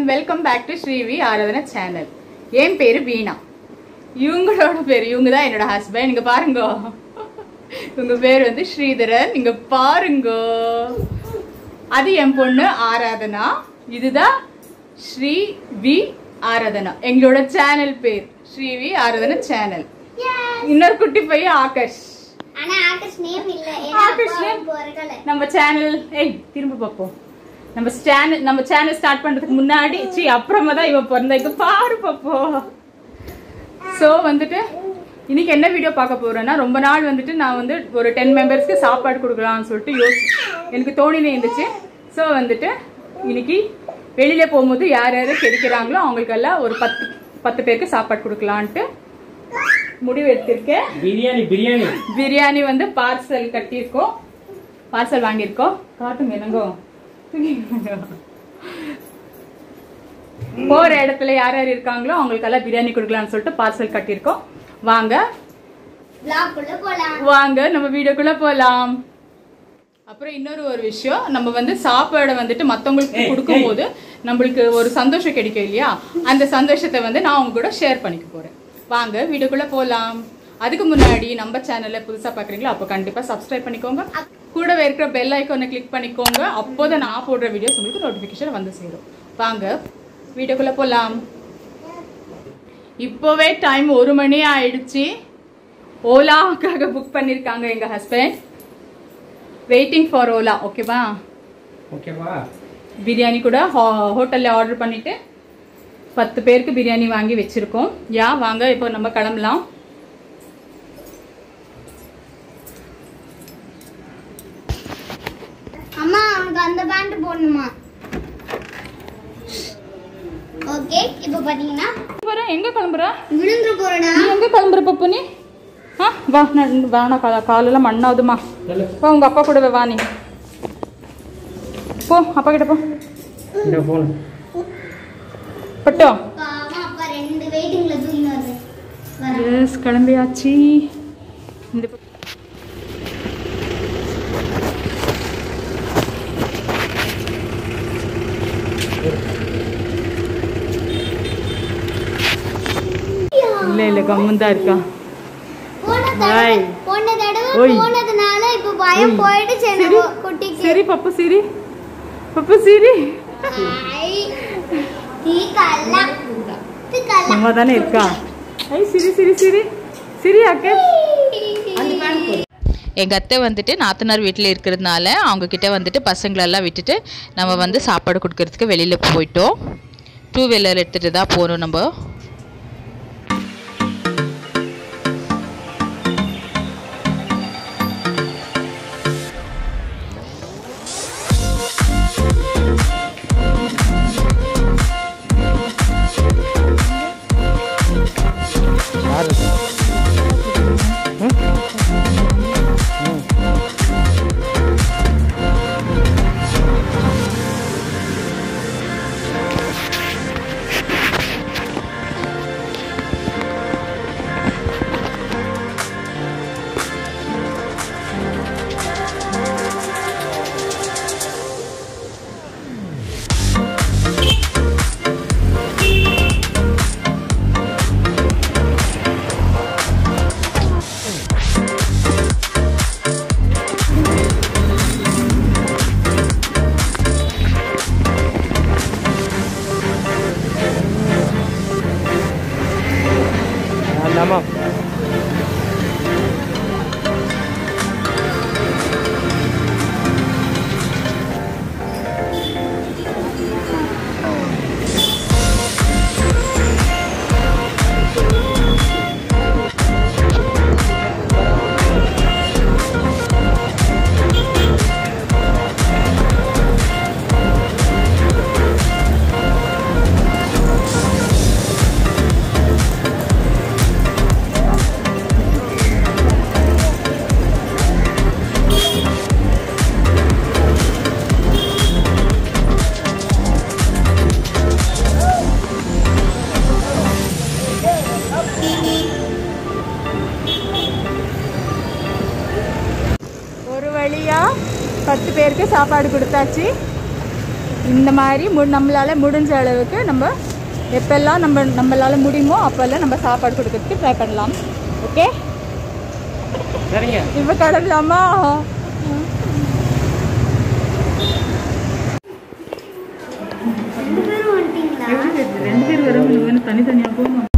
Welcome back to Srivi Aradhana channel என் பேரு வீணா இவங்களோட பேர் இவங்க தான் என்னோட ஹஸ்பண்ட் இங்க பாருங்க இவங்க பேர் வந்து ஸ்ரீதரன் இங்க பாருங்க அது என் பொண்ணு ஆராதனா இதுதான் ஸ்ரீ வி ஆராதனா எங்களோட சேனல் பேர் ஸ்ரீவி ஆராதனா சேனல் இன்னொரு குட்டி பையன் ஆகாஷ் ஆனா ஆகாஷ் நேம் இல்ல ஏன்னா ஆகாஷ் அப்பா name? பொறக்கல நம்ம சேனல் ஏய் திரும்ப பார்ப்போம் நம்ம சேனல் நம்ம சேனல் ஸ்டார்ட் பண்றதுக்கு முன்னாடி சி அப்புறமா தான் இவ பிறந்த இங்க பாரு பாப்போ ஸோ வந்துட்டு இன்னைக்கு என்ன வீடியோ பார்க்க போறேன்னா ரொம்ப நாள் வந்துட்டு நான் வந்து ஒரு டென் மெம்பர்ஸ்க்கு சாப்பாடு கொடுக்கலாம்னு சொல்லிட்டு யோசி எனக்கு தோணினே இருந்துச்சு ஸோ வந்துட்டு இன்னைக்கு வெளியில போகும்போது யார் யார் கிடைக்கிறாங்களோ அவங்களுக்கெல்லாம் ஒரு பத்து பத்து பேருக்கு சாப்பாடு கொடுக்கலான்ட்டு முடிவு எடுத்திருக்கேன் பிரியாணி பிரியாணி பிரியாணி வந்து பார்சல் கட்டியிருக்கோம் பார்சல் வாங்கியிருக்கோம் காட்டுங்க என்னங்கோ போற இடத்துல யார் யார் இருக்காங்களோ அவங்களுக்கெல்லாம் பிரியாணி கொடுக்கலாம்னு சொல்லிட்டு பார்சல் கட்டியிருக்கோம் வாங்க vlog குள்ள போலாம் வாங்க நம்ம வீடியோக்குள்ள போலாம் அப்புறம் இன்னொரு ஒரு விஷயம் நம்ம வந்து சாப்பாடை வந்துட்டு மத்தவங்களுக்கு ஏய், கொடுக்கும்போது நம்மளுக்கு ஒரு சந்தோஷம் கிடைக்கும் இல்லையா அந்த சந்தோஷத்தை வந்து நான் உங்க கூட ஷேர் பண்ணிக்க போறேன் வாங்க வீடியோக்குள்ள போலாம் அதுக்கு முன்னாடி நம்ம சேனல்ல புதுசா பாக்குறீங்களா அப்போ கண்டிப்பா சப்ஸ்கிரைப் பண்ணிக்கோங்க கூடவே இருக்கிற பெல் ஐக்கானை கிளிக் பண்ணிக்கோங்க அப்போதான் நான் போடுற வீடியோஸ் உங்களுக்கு நோட்டிபிகேஷன் வந்து சேரும் வாங்க வீடியோக்குள்ள போலாம் இப்போவே டைம் ஒரு மணி ஆயிடுச்சு ஓலாவுக்காக புக் பண்ணியிருக்காங்க எங்க ஹஸ்பண்ட் வெயிட்டிங் ஃபார் ஓலா ஓகேவா ஓகேவா பிரியாணி கூட ஹோட்டல்ல ஆர்டர் பண்ணிட்டு பத்து பேருக்கு பிரியாணி வாங்கி வச்சிருக்கோம் யா வாங்க இப்போ நம்ம கிளம்பலாம் அம்மா உனக்கு அந்த பேண்ட் போடணுமா ஓகே இப்போ பாத்தீங்கன்னா போறேன் எங்க கிளம்புற விழுந்துரு போறடா நீ எங்க கிளம்புற பப்பு நீ ஆ வா நான் வேணா கால காலெல்லாம் மண்ணாவுதுமா சொல்லு போ உங்க அப்பா கூட வா நீ போ அப்பா கிட்ட போ இந்த போன் பட்டோ பாவம் அப்பா ரெண்டு வெயிட்டிங்ல தூக்கின்னு வருது வரேன். எஸ் கிளம்பியாச்சு இந்த பக்கம். இல்ல இல்ல கம்மன் தான் இருக்கா போன Bye. தடவை போன தடவை ஓய். போனதுனால இப்போ பயம் போயிடுச்சு சரி எனக்கு குட்டிக்கு சரி பப்பு சிரி பப்பு சிரி ஐ, தீ கல்லா. தீ கல்லா. அம்மா தானே இருக்கா ஐ சிரி சிரி சிரி சிரி அக்கே எங்கள் அத்தை வந்துட்டு நாத்தனார் வீட்டில் இருக்கிறதுனால அவங்க கிட்ட வந்துட்டு பசங்களெல்லாம் விட்டுட்டு நம்ம வந்து சாப்பாடு கொடுக்கறதுக்கு வெளியில் போயிட்டோம் டூ வீலர் எடுத்துகிட்டு தான் போகணும் நம்ம ஆமாம் ஒரு வழியா பத்து பேருக்கு சாப்பாடு கொடுத்தாச்சு இந்த மாதிரி மு நம்மளால் முடிஞ்ச அளவுக்கு நம்ம எப்பெல்லாம் நம்ம நம்மளால் முடியுமோ அப்போல்லாம் நம்ம சாப்பாடு கொடுக்கறதுக்கு ட்ரை பண்ணலாம் ஓகே சரிங்க இப்போ கிளம்பலாமா ரெண்டு பேரும் வந்துட்டீங்களா ரெண்டு பேர் வர தனித்தனியாக போகணும்